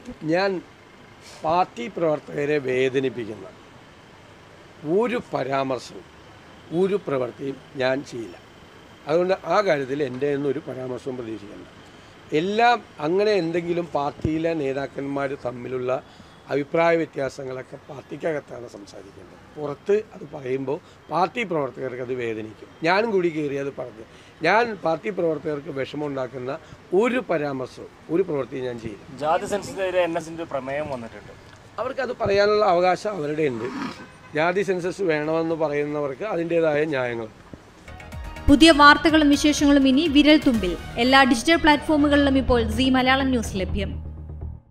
ഞാൻ പാർട്ടി പ്രവർത്തകരെ വേദനിപ്പിക്കുന്ന ഒരു പരാമർശവും ഒരു പ്രവൃത്തിയും ഞാൻ ചെയ്യില്ല അതുകൊണ്ട് ആ കാര്യത്തിൽ എൻ്റെ ഒരു പരാമർശവും പ്രതീക്ഷിക്കേണ്ട എല്ലാം അങ്ങനെ എന്തെങ്കിലും പാർട്ടിയിലെ നേതാക്കന്മാർ തമ്മിലുള്ള അഭിപ്രായ വ്യത്യാസങ്ങളൊക്കെ പാർട്ടിക്കകത്താണ് സംസാരിക്കേണ്ടത് പുറത്ത് അത് പറയുമ്പോൾ പാർട്ടി പ്രവർത്തകർക്ക് അത് വേദനിക്കും ഞാനും കൂടി കയറി അത് പറഞ്ഞു ഞാൻ പാർട്ടി പ്രവർത്തകർക്ക് വിഷമമുണ്ടാക്കുന്ന ഒരു പരാമർശവും ഒരു പ്രവൃത്തിയും ഞാൻ ചെയ്യില്ല ജാതി സെൻസസിനെതിരെ എൻ എസിന്റെ ഒരു പ്രമേയം വന്നിട്ടുണ്ട് അവർക്കത് പറയാനുള്ള അവകാശം അവരുടെ ഉണ്ട് ജാതി സെൻസസ് വേണമെന്ന് പറയുന്നവർക്ക് അതിൻ്റേതായ ന്യായങ്ങളുണ്ട് പുതിയ വാർത്തകളും വിശേഷങ്ങളും ഇനി വിരൽ തുമ്പിൽ എല്ലാ ഡിജിറ്റൽ പ്ലാറ്റ്ഫോമുകളിലും ഇപ്പോൾ സി മലയാളം ന്യൂസ് ലഭ്യം